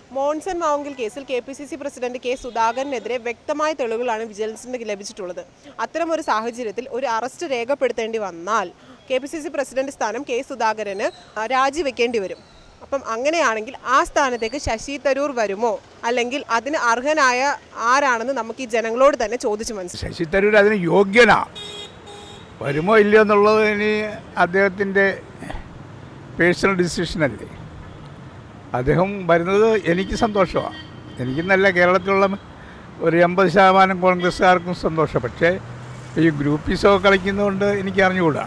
മോൺസൺ മാവുങ്കിൽ കേസിൽ K P C C president K സുധാകരനെതിരെ വ്യക്തമായ തെളിവുകളാണ് വിജിലൻസിന് ലഭിച്ചിട്ടുള്ളത് അത്തരമൊരു സാഹചര്യത്തിൽ ഒരു അറസ്റ്റ് രേഖപ്പെടുത്തേണ്ടി വന്നാൽ K P C C president സ്ഥാനം കെ സുധാകരന് ആ, രാജിവെക്കേണ്ടി വരും അപ്പം അങ്ങനെയാണെങ്കിൽ ആ സ്ഥാനത്തേക്ക് ശശി തരൂർ വരുമോ അല്ലെങ്കിൽ അതിന് അർഹനായ ആരാണെന്ന് നമുക്ക് ഈ ജനങ്ങളോട് തന്നെ ചോദിച്ചു മനസ്സിലാക്കാം ശശി തരൂർ അതിന് യോഗ്യനാ വരുമോ ഇല്ലയോ എന്നുള്ളത് ഇനി അദ്ദേഹത്തിൻ്റെ പേഴ്സണൽ ഡിസിഷനല്ലേ അദ്ദേഹം വരുന്നത് എനിക്ക് സന്തോഷമാണ് എനിക്കെന്നല്ല കേരളത്തിലുള്ള ഒരു എൺപത് ശതമാനം കോൺഗ്രസ്സുകാർക്കും സന്തോഷം പക്ഷേ ഈ ഗ്രൂപ്പീസൊക്കെ കളിക്കുന്നതുകൊണ്ട് എനിക്ക് അറിഞ്ഞുകൂടാ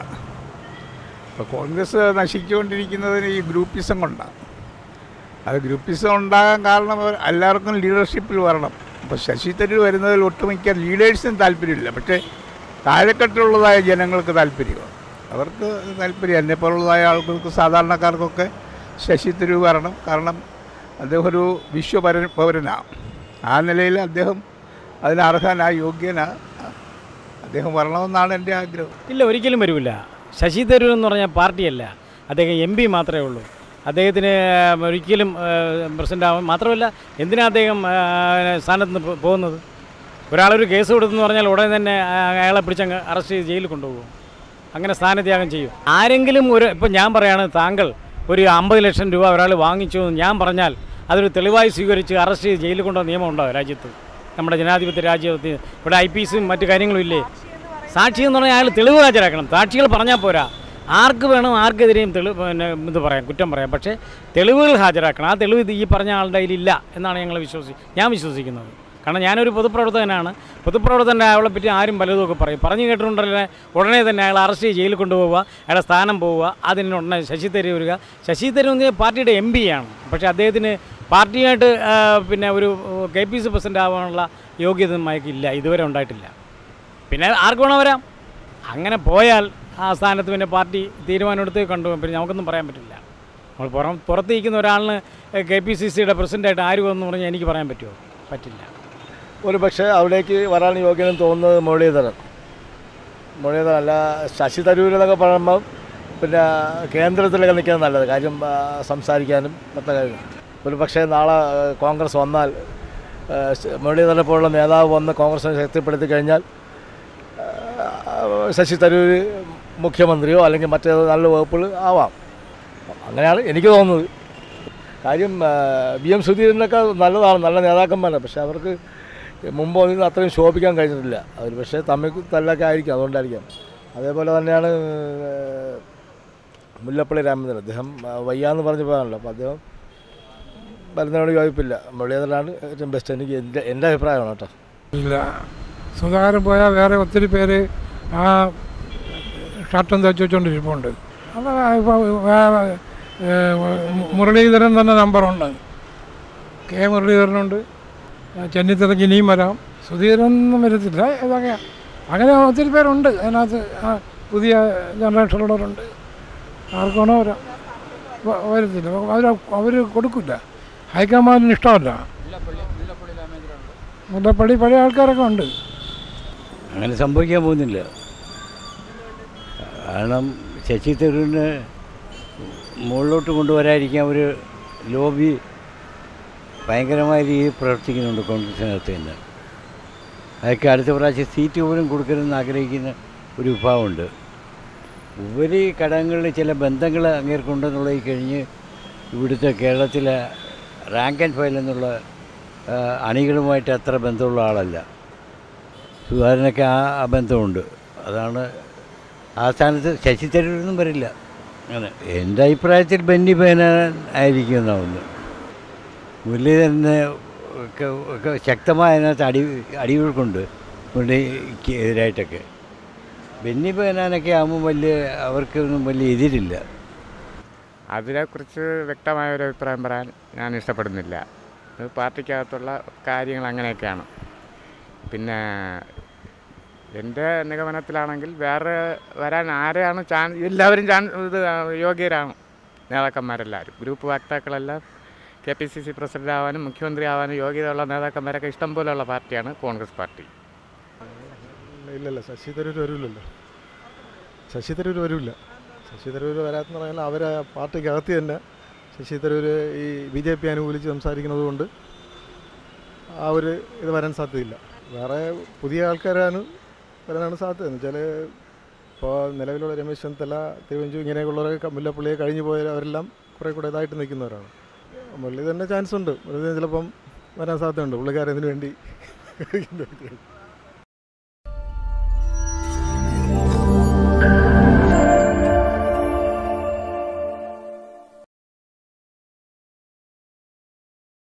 ഇപ്പോൾ കോൺഗ്രസ് നശിച്ചുകൊണ്ടിരിക്കുന്നതിന് ഈ ഗ്രൂപ്പിസം കൊണ്ടാണ് അത് ഗ്രൂപ്പിസം ഉണ്ടാകാൻ കാരണം അവർ എല്ലാവർക്കും ലീഡർഷിപ്പിൽ വരണം അപ്പോൾ ശശി തരൂർ വരുന്നതിൽ ഒട്ടുമിക്ക ലീഡേഴ്സിനും താല്പര്യമില്ല പക്ഷേ താഴെക്കെട്ടുള്ളതായ ജനങ്ങൾക്ക് താല്പര്യമാണ് അവർക്ക് താല്പര്യം എന്നെ പോലുള്ളതായ ആളുകൾക്ക് സാധാരണക്കാർക്കൊക്കെ ശശി തരൂർ വരണം കാരണം അദ്ദേഹം ഒരു വിശ്വപര പൗരനാണ് ആ നിലയിൽ അദ്ദേഹം അതിന് അർഹനാ യോഗ്യനാ അദ്ദേഹം വരണമെന്നാണ് എൻ്റെ ആഗ്രഹം ഇല്ല ഒരിക്കലും വരില്ല ശശി തരൂർ എന്ന് പറഞ്ഞാൽ പാർട്ടിയല്ല അദ്ദേഹം എം പി മാത്രമേ ഉള്ളൂ അദ്ദേഹത്തിന് ഒരിക്കലും പ്രസിഡൻ്റ് ആവാൻ മാത്രമല്ല എന്തിനാ അദ്ദേഹം ആ, സ്ഥാനത്ത് നിന്ന് പോ- പോകുന്നത് ഒരാളൊരു കേസ് കൊടുത്തെന്ന് പറഞ്ഞാൽ ഉടനെ തന്നെ ആ, അയാളെ പിടിച്ചങ്ങ് അറസ്റ്റ് ചെയ്ത് ജയിലിൽ കൊണ്ടുപോകും അങ്ങനെ സ്ഥാനത്യാഗം ചെയ്യും ആരെങ്കിലും ഒരു ഇപ്പം ഞാൻ പറയാണ് താങ്കൾ ഒരു അമ്പത് ലക്ഷം രൂപ ഒരാൾ വാങ്ങിച്ചു എന്ന് ഞാൻ പറഞ്ഞാൽ അതൊരു തെളിവായി സ്വീകരിച്ച് അറസ്റ്റ് ചെയ്ത് ജയിലിൽ കൊണ്ടുപോകുന്ന നിയമം ഉണ്ടോ രാജ്യത്ത് നമ്മുടെ ജനാധിപത്യ രാജ്യത്ത് ഇവിടെ ഐ പി എസും മറ്റു കാര്യങ്ങളും ഇല്ലേ സാക്ഷി എന്ന് പറഞ്ഞാൽ അയാൾ തെളിവ് ഹാജരാക്കണം സാക്ഷികൾ പറഞ്ഞാൽ പോരാ ആർക്ക് വേണം ആർക്കെതിരെയും തെളിവ് പിന്നെ ഇത് പറയാം കുറ്റം പറയാം പക്ഷേ തെളിവുകൾ ഹാജരാക്കണം ആ തെളിവ് ഇത് ഈ പറഞ്ഞ ആളുടെ കയ്യിലില്ല എന്നാണ് ഞങ്ങൾ വിശ്വസി ഞാൻ വിശ്വസിക്കുന്നത് കാരണം ഞാനൊരു പൊതുപ്രവർത്തകനാണ് പൊതുപ്രവർത്തകൻ്റെ അയാളെ പറ്റി ആരും പലതും ഒക്കെ പറയും പറഞ്ഞു കേട്ടിട്ടുണ്ടല്ലേ ഉടനെ തന്നെ അയാൾ അറസ്റ്റ് ചെയ്ത് ജയിലിൽ കൊണ്ടുപോവുക അയാളെ സ്ഥാനം പോവുക അതിന് ഉടനെ ശശി തരൂർ വരിക ശശി തരൂർ എന്ന് പറഞ്ഞാൽ പാർട്ടിയുടെ എം ആണ് പക്ഷേ അദ്ദേഹത്തിന് പാർട്ടിയായിട്ട് ആ, പിന്നെ ഒരു കെ പി സി പ്രസിഡൻ്റ് ആവാനുള്ള യോഗ്യത മയക്കില്ല ഇതുവരെ ഉണ്ടായിട്ടില്ല പിന്നെ ആർക്ക് വേണം വരാം അങ്ങനെ പോയാൽ ആ സ്ഥാനത്ത് പിന്നെ പാർട്ടി തീരുമാനമെടുത്ത് കണ്ടു പിന്നെ നമുക്കൊന്നും പറയാൻ പറ്റില്ല നമ്മൾ പുറം പുറത്ത് നിൽക്കുന്ന ഒരാളിന് കെ പി സി സിയുടെ പ്രസിഡൻ്റായിട്ട് ആര് വന്നു പറഞ്ഞാൽ എനിക്ക് പറയാൻ പറ്റുമോ പറ്റില്ല ഒരു പക്ഷേ അവിടേക്ക് വരാൻ യോഗ്യനെന്ന് തോന്നുന്നത് മുരളീധരൻ മുരളീധരൻ അല്ല ശശി തരൂർ എന്നൊക്കെ പറയുമ്പോൾ പിന്നെ കേന്ദ്രത്തിലൊക്കെ നിൽക്കുന്നത് നല്ലത് കാര്യം ആ, സംസാരിക്കാനും മറ്റു കാര്യം ഒരു പക്ഷേ നാളെ ആ, കോൺഗ്രസ് വന്നാൽ ആ, ശ- മുരളീധരനെ പോലുള്ള നേതാവ് വന്ന് കോൺഗ്രസിനെ ശക്തിപ്പെടുത്തി കഴിഞ്ഞാൽ ആ, ശശി തരൂർ മുഖ്യമന്ത്രിയോ അല്ലെങ്കിൽ മറ്റേത് നല്ല വകുപ്പുകൾ ആവാം അങ്ങനെയാണ് എനിക്ക് തോന്നുന്നത് കാര്യം ബി എം സുധീരനൊക്കെ നല്ലതാണ് നല്ല നേതാക്കന്മാരാണ് പക്ഷേ അവർക്ക് മുമ്പ് ഒന്നും അത്രയും ശോഭിക്കാൻ കഴിഞ്ഞിട്ടില്ല അവർ പക്ഷേ തമ്മിൽ തല്ലൊക്കെ ആയിരിക്കും അതുകൊണ്ടായിരിക്കാം അതേപോലെ തന്നെയാണ് ഏഹ്, മുല്ലപ്പള്ളി രാമചന്ദ്രൻ അദ്ദേഹം ആ, വയ്യാന്ന് പറഞ്ഞ് പോകാനല്ലോ അപ്പോൾ അദ്ദേഹം വരുന്നതിനോട് യോജിപ്പില്ല മുരളീധരനാണ് ഏറ്റവും ബെസ്റ്റ് എനിക്ക് എൻ്റെ എൻ്റെ അഭിപ്രായമാണ് കേട്ടോ ഇല്ല സുധാകരൻ പോയാൽ വേറെ ഒത്തിരി പേര് ആ ഷർട്ടും തയ്ച്ച് വെച്ചുകൊണ്ടിരിപ്പുണ്ട് അത് ഇപ്പോൾ വേ- ഏ, മുരളീധരൻ തന്നെ നമ്പറുണ്ട് കെ മുരളീധരനുണ്ട് ചെന്നിത്തലയ്ക്ക് ഇനിയും വരാം സുധീരനൊന്നും വരത്തില്ല ഇതൊക്കെ അങ്ങനെ ഒത്തിരി പേരുണ്ട് അതിനകത്ത് ആ പുതിയ ജനറേഷനുള്ളവരുണ്ട് ആർക്കാണോ വരാം വ- വരത്തില്ല അവർ അവർ കൊടുക്കില്ല ഹൈക്കമാൻഡിന് ഇഷ്ടമല്ല മുല്ലപ്പള്ളി പഴയ ആൾക്കാരൊക്കെ ഉണ്ട് അങ്ങനെ സംഭവിക്കാൻ പോകുന്നില്ല കാരണം ശശി തരൂരിന് മുകളിലോട്ട് കൊണ്ടുവരാതിരിക്കാൻ ഒരു ലോബി ഭയങ്കരമായ രീതിയിൽ പ്രവർത്തിക്കുന്നുണ്ട് കോൺഗ്രസിനകത്ത് തന്നെ അതൊക്കെ അടുത്ത പ്രാവശ്യം സീറ്റ് പോലും കൊടുക്കണമെന്ന് ആഗ്രഹിക്കുന്ന ഒരു വിഭാഗമുണ്ട് ഉപരി ഘടകങ്ങളിൽ ചില ബന്ധങ്ങൾ അങ്ങേർക്കുണ്ടെന്നുള്ളത് കഴിഞ്ഞ് ഇവിടുത്തെ കേരളത്തിലെ റാങ്ക് ആൻഡ് ഫയൽ എന്നുള്ള ആ, അണികളുമായിട്ട് അത്ര ബന്ധമുള്ള ആളല്ല സുധാകരനൊക്കെ ആ ആ ബന്ധമുണ്ട് അതാണ് ആ സ്ഥാനത്ത് ശശി തരൂരൊന്നും വരില്ല അങ്ങനെ എൻ്റെ അഭിപ്രായത്തിൽ ബെന്നി ബേനാൻ ആയിരിക്കും എന്നാവുന്നു മുരളീധരന് ഒക്കെ ഒക്കെ ശക്തമായ അതിനകത്ത് അടി അടികൾക്കുണ്ട് മുരളിക്ക് എതിരായിട്ടൊക്കെ ബെന്നി ബേനാനൊക്കെ ആകുമ്പോൾ വലിയ അവർക്കൊന്നും വലിയ എതിരില്ല അതിനെക്കുറിച്ച് വ്യക്തമായ ഒരു അഭിപ്രായം പറയാൻ ഞാൻ ഇഷ്ടപ്പെടുന്നില്ല ഇത് പാർട്ടിക്കകത്തുള്ള കാര്യങ്ങൾ അങ്ങനെയൊക്കെയാണ് പിന്നെ എൻ്റെ നിഗമനത്തിലാണെങ്കിൽ വേറെ വരാൻ ആരെയാണ് ചാൻ എല്ലാവരും ചാൻ ഇത് യോഗ്യരാണ് നേതാക്കന്മാരെല്ലാവരും ഗ്രൂപ്പ് വക്താക്കളെല്ലാം K P C C president ആവാനും മുഖ്യമന്ത്രി ആവാനും യോഗ്യതയുള്ള നേതാക്കന്മാരൊക്കെ ഇഷ്ടം പോലെയുള്ള പാർട്ടിയാണ് കോൺഗ്രസ് പാർട്ടി ഇല്ലല്ല ശശി തരൂർ വരില്ലല്ലോ ശശി തരൂർ വരില്ല ശശി തരൂർ വരാത്തെന്ന് പറഞ്ഞാൽ അവർ പാർട്ടിക്കകത്ത് തന്നെ ശശി തരൂർ ഈ ബി ജെ പി അനുകൂലിച്ച് സംസാരിക്കുന്നത് കൊണ്ട് ആ ഒരു ഇത് വരാൻ സാധ്യതയില്ല വേറെ പുതിയ ആൾക്കാരാണ് വരാനാണ് സാധ്യത എന്ന് വെച്ചാൽ ഇപ്പോൾ നിലവിലുള്ള രമേശ് ചെന്നിത്തല തിരുവഞ്ചു ഇങ്ങനെയുള്ളവരൊക്കെ മുല്ലപ്പള്ളിയെ കഴിഞ്ഞു പോയ അവരെല്ലാം കുറേ കൂടെ ഇതായിട്ട് നിൽക്കുന്നവരാണ് മുരളി തന്നെ ചാൻസ് ഉണ്ട് മുരളി ചിലപ്പം വരാൻ സാധ്യതയുണ്ട് പുള്ളിക്കാരൻ ഇതിനു വേണ്ടി